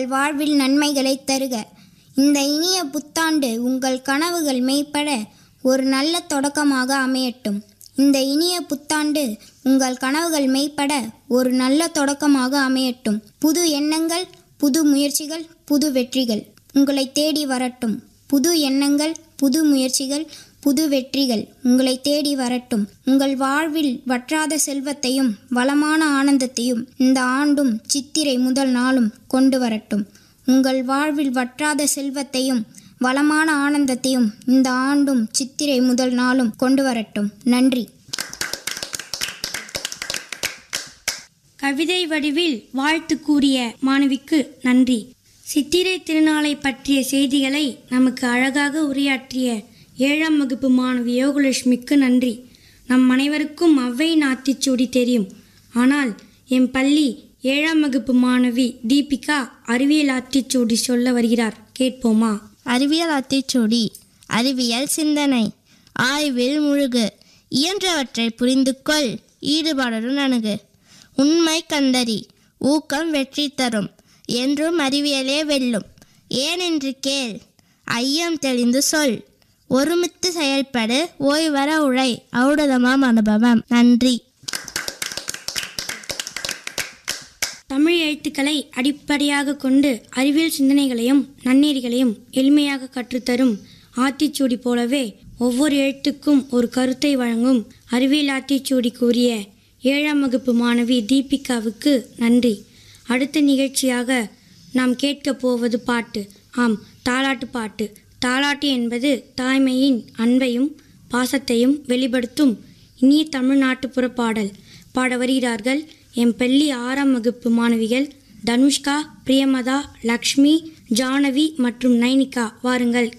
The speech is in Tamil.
உங்கள் வாழ்வில் நன்மைகளை தருக இந்த இனிய புத்தாண்டு உங்கள் கனவுகள் மெய்ப்பட ஒரு நல்ல தொடக்கமாக அமையட்டும் இந்த இனிய புத்தாண்டு உங்கள் கனவுகள் மெய்ப்பட ஒரு நல்ல தொடக்கமாக அமையட்டும் புது எண்ணங்கள் புது முயற்சிகள் புது வெற்றிகள் உங்களை தேடி வரட்டும் புது எண்ணங்கள் புது முயற்சிகள் புது வெற்றிகள் உங்களை தேடி வரட்டும் உங்கள் வாழ்வில் வற்றாத செல்வத்தையும் வளமான ஆனந்தத்தையும் இந்த ஆண்டும் சித்திரை முதல் நாளும் கொண்டு வரட்டும் உங்கள் வாழ்வில் வற்றாத செல்வத்தையும் வளமான ஆனந்தத்தையும் இந்த ஆண்டும் சித்திரை முதல் நாளும் கொண்டு வரட்டும் நன்றி கவிதை வடிவில் வாழ்த்து கூறிய மாணவிக்கு நன்றி சித்திரை திருநாளை பற்றிய செய்திகளை நமக்கு அழகாக உரையாற்றிய ஏழாம் வகுப்பு மாணவி யோகலட்சுமிக்கு நன்றி நம் அனைவருக்கும் அவ்வை நாத்திச்சூடி தெரியும் ஆனால் என் பள்ளி ஏழாம் வகுப்பு மாணவி தீபிகா அறிவியல் ஆத்திச்சூடி சொல்ல வருகிறார் கேட்போமா அறிவியல் ஆத்திச்சூடி அறிவியல் சிந்தனை ஆய்வில் முழுகு இயன்றவற்றை புரிந்து கொள் ஈடுபாடுடன் அணுகு உண்மை கண்டறி ஊக்கம் வெற்றி தரும் என்றும் அறிவியலே வெல்லும் ஏனென்று கேள் ஐயம் தெளிந்து சொல் ஒருமித்து செயல்படு ஓய்வர உழை ஔடதமாம் அனுபவம் நன்றி தமிழ் எழுத்துக்களை அடிப்படையாக கொண்டு அறிவியல் சிந்தனைகளையும் நன்னெறிகளையும் எளிமையாக கற்றுத்தரும் ஆத்திச்சூடி போலவே ஒவ்வொரு எழுத்துக்கும் ஒரு கருத்தை வழங்கும் அறிவியல் ஆத்திச்சூடி கூறிய ஏழாம் வகுப்பு மாணவி தீபிகாவுக்கு நன்றி அடுத்த நிகழ்ச்சியாக நாம் கேட்கப் போவது பாட்டு ஆம் தாலாட்டு பாட்டு தாலாட்டு என்பது தாய்மையின் அன்பையும் பாசத்தையும் வெளிப்படுத்தும் இனிய தமிழ்நாட்டுப்புற பாடல் பாட வருகிறார்கள் என் பள்ளி ஆறாம் வகுப்பு மாணவிகள் தனுஷ்கா பிரியமதா லக்ஷ்மி ஜானவி மற்றும் நைனிகா வாருங்கள்